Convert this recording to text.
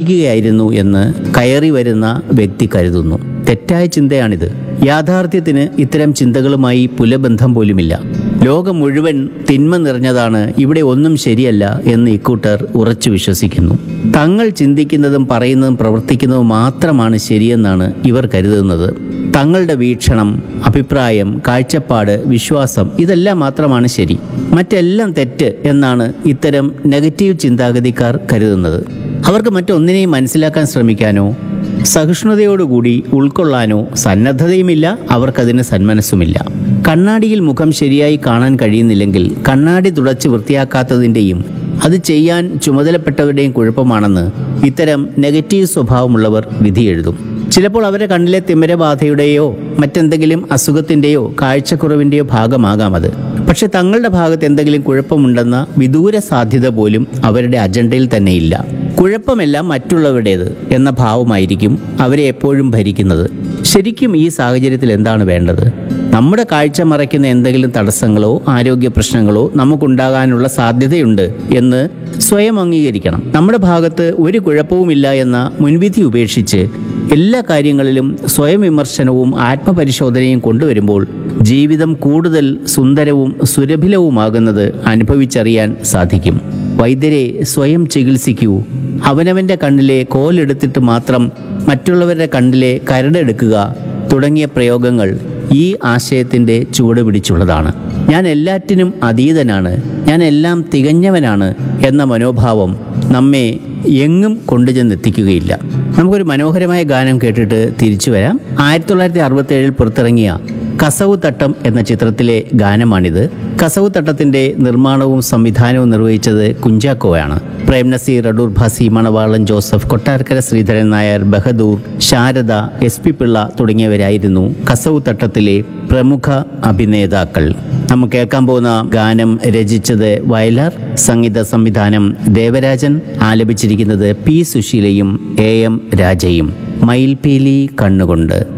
പഠിക്കുകയായിരുന്നു എന്ന് കയറി വരുന്ന വ്യക്തി കരുതുന്നു തെറ്റായ ചിന്തയാണിത് യാഥാർത്ഥ്യത്തിന് ഇത്തരം ചിന്തകളുമായി പുലബന്ധം പോലുമില്ല ലോകം മുഴുവൻ തിന്മ നിറഞ്ഞതാണ് ഇവിടെ ഒന്നും ശരിയല്ല എന്ന് ഇക്കൂട്ടർ ഉറച്ചു വിശ്വസിക്കുന്നു തങ്ങൾ ചിന്തിക്കുന്നതും പറയുന്നതും പ്രവർത്തിക്കുന്നതും മാത്രമാണ് ശരിയെന്നാണ് ഇവർ കരുതുന്നത് തങ്ങളുടെ വീക്ഷണം അഭിപ്രായം കാഴ്ചപ്പാട് വിശ്വാസം ഇതെല്ലാം മാത്രമാണ് ശരി മറ്റെല്ലാം തെറ്റ് എന്നാണ് ഇത്തരം നെഗറ്റീവ് ചിന്താഗതിക്കാർ കരുതുന്നത് അവർക്ക് മറ്റൊന്നിനെയും മനസ്സിലാക്കാൻ ശ്രമിക്കാനോ സഹിഷ്ണുതയോടുകൂടി ഉൾക്കൊള്ളാനോ സന്നദ്ധതയുമില്ല അവർക്കതിന് സന്മനസ്സുമില്ല കണ്ണാടിയിൽ മുഖം ശരിയായി കാണാൻ കഴിയുന്നില്ലെങ്കിൽ കണ്ണാടി തുടച്ച് വൃത്തിയാക്കാത്തതിൻ്റെയും അത് ചെയ്യാൻ ചുമതലപ്പെട്ടവരുടെയും കുഴപ്പമാണെന്ന് ഇത്തരം നെഗറ്റീവ് സ്വഭാവമുള്ളവർ വിധി എഴുതും ചിലപ്പോൾ അവരുടെ കണ്ണിലെ തിമിരബാധയുടെയോ മറ്റെന്തെങ്കിലും അസുഖത്തിൻ്റെയോ കാഴ്ചക്കുറവിൻ്റെയോ ഭാഗമാകാം അത് പക്ഷെ തങ്ങളുടെ ഭാഗത്ത് എന്തെങ്കിലും കുഴപ്പമുണ്ടെന്ന വിദൂര സാധ്യത പോലും അവരുടെ അജണ്ടയിൽ തന്നെയില്ല കുഴപ്പമെല്ലാം മറ്റുള്ളവരുടേത് എന്ന ഭാവമായിരിക്കും അവരെ എപ്പോഴും ഭരിക്കുന്നത് ശരിക്കും ഈ സാഹചര്യത്തിൽ എന്താണ് വേണ്ടത് നമ്മുടെ കാഴ്ച മറയ്ക്കുന്ന എന്തെങ്കിലും തടസ്സങ്ങളോ ആരോഗ്യ പ്രശ്നങ്ങളോ നമുക്കുണ്ടാകാനുള്ള സാധ്യതയുണ്ട് എന്ന് സ്വയം അംഗീകരിക്കണം നമ്മുടെ ഭാഗത്ത് ഒരു കുഴപ്പവുമില്ല എന്ന മുൻവിധി ഉപേക്ഷിച്ച് എല്ലാ കാര്യങ്ങളിലും സ്വയം വിമർശനവും ആത്മപരിശോധനയും കൊണ്ടുവരുമ്പോൾ ജീവിതം കൂടുതൽ സുന്ദരവും സുരഭിലവുമാകുന്നത് അനുഭവിച്ചറിയാൻ സാധിക്കും വൈദ്യരെ സ്വയം ചികിത്സിക്കൂ അവനവൻ്റെ കണ്ണിലെ കോലെടുത്തിട്ട് മാത്രം മറ്റുള്ളവരുടെ കണ്ണിലെ കരടെടുക്കുക തുടങ്ങിയ പ്രയോഗങ്ങൾ ഈ ആശയത്തിൻ്റെ ചുവട് പിടിച്ചുള്ളതാണ് ഞാൻ എല്ലാറ്റിനും അതീതനാണ് ഞാൻ എല്ലാം തികഞ്ഞവനാണ് എന്ന മനോഭാവം നമ്മെ എങ്ങും കൊണ്ടുചെന്നെത്തിക്കുകയില്ല നമുക്കൊരു മനോഹരമായ ഗാനം കേട്ടിട്ട് തിരിച്ചു വരാം ആയിരത്തി തൊള്ളായിരത്തി അറുപത്തി ഏഴിൽ പുറത്തിറങ്ങിയ കസവ് തട്ടം എന്ന ചിത്രത്തിലെ ഗാനമാണിത് കസവ് തട്ടത്തിന്റെ നിർമ്മാണവും സംവിധാനവും നിർവഹിച്ചത് കുഞ്ചാക്കോയാണ് പ്രേം നസീർ അടൂർ ഭാസി മണവാളൻ ജോസഫ് കൊട്ടാരക്കര ശ്രീധരൻ നായർ ബഹദൂർ ശാരദ എസ് പി പിള്ള തുടങ്ങിയവരായിരുന്നു കസവ് തട്ടത്തിലെ പ്രമുഖ അഭിനേതാക്കൾ നമ്മൾ കേൾക്കാൻ പോകുന്ന ഗാനം രചിച്ചത് വയലാർ സംഗീത സംവിധാനം ദേവരാജൻ ആലപിച്ചിരിക്കുന്നത് പി സുശീലയും എ എം രാജയും മയിൽപീലി കണ്ണുകൊണ്ട്